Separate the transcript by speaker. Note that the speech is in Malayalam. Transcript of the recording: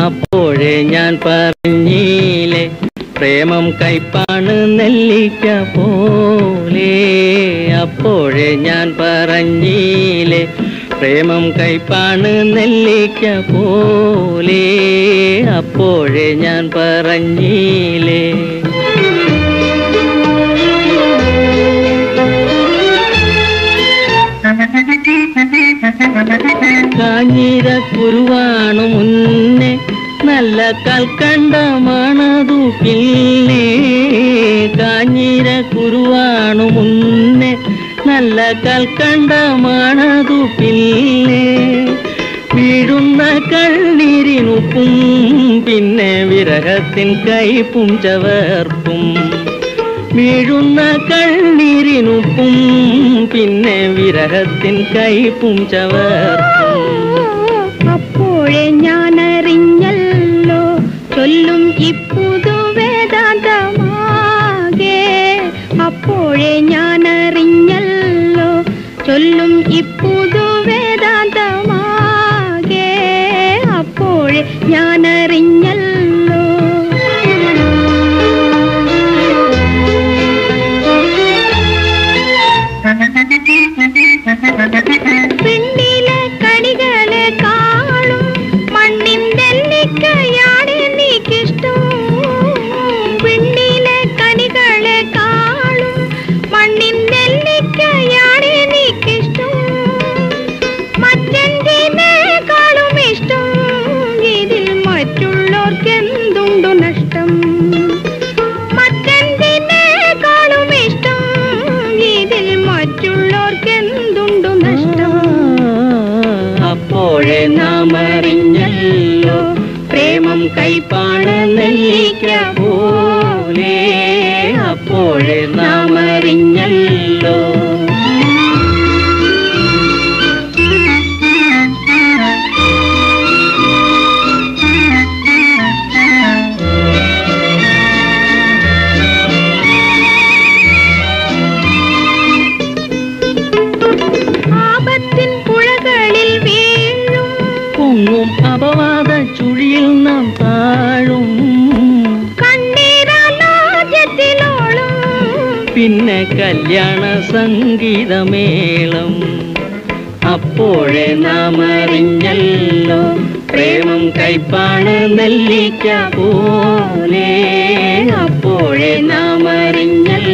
Speaker 1: അപ്പോഴേ ഞാൻ പറഞ്ഞീലെ പ്രേമം കൈപ്പാണ് നെല്ലിക്ക പോലെ അപ്പോഴേ ഞാൻ പറഞ്ഞീലെ പ്രേമം കൈപ്പാണ് നെല്ലിക്ക പോലെ അപ്പോഴേ ഞാൻ പറഞ്ഞീലേ കാഞ്ഞിര കുരുവാണു മുന്നേ നല്ല കൽക്കണ്ടമാണതു പിന്നെ കാഞ്ഞിര കുരുവാണു മുന്നേ നല്ല കൽക്കണ്ടമാണതു പിന്നെ വീഴുന്ന കണ്ണീരിനുപ്പും പിന്നെ വിരഹത്തിൻ കൈപ്പും ചവർപ്പും വീഴുന്ന കണ്ണീരിനുപ്പും പിന്നെ വിരഹത്തിൻ കൈപ്പും ചവർപ്പും
Speaker 2: അപ്പോഴേ ഞാൻ അറിഞ്ഞല്ലോ ചൊല്ലും ഇപ്പുതു വേദാന്തമാകെ അപ്പോഴേ ഞാൻ അറിഞ്ഞല്ലോ ചൊല്ലും ഇപ്പുതു വേദാന്തമാകെ അപ്പോഴേ ഞാൻ അറിഞ്ഞല്ലോ പെണ്ണിലെ കണികളെ കാണും മണ്ണിൻ നെല്ലിക്കയാണ് എനിക്കിഷ്ടം പെണ്ണിലെ കണികളെ കാണും മണ്ണിൻ നെല്ലിക്കയാണ് എനിക്കിഷ്ടം മറ്റെന്തിനേക്കാളും ഇഷ്ടം ഇതിൽ മറ്റുള്ളവർക്ക് എന്തുണ്ടു നഷ്ടം മറ്റെന്തിനേക്കാളും ഇഷ്ടം ഇതിൽ മറ്റുള്ളവർക്ക് എന്തുണ്ടു നഷ്ടം
Speaker 1: അപ്പോഴേ നാം അറിഞ്ഞല്ലോ പ്രേമം കൈപ്പാണ് നെല്ലിക്ക പോലെ അപ്പോഴേ നാം അറിഞ്ഞല്ലോ
Speaker 2: ആപത്തിൻ പുഴകളിൽ വീഴും
Speaker 1: പൊങ്ങും അപവാദ ചുഴിയിൽ നാം താഴും
Speaker 2: കണ്ണീരാലോചത്തിലോളം
Speaker 1: പിന്നെ കല്യാണ സംഗീതമേളം അപ്പോഴേ നാം അറിഞ്ഞല്ലോ പ്രേമം കൈപ്പാണ് നെല്ലിക്ക പോലെ അപ്പോഴേ നാം അറിഞ്ഞല്ലോ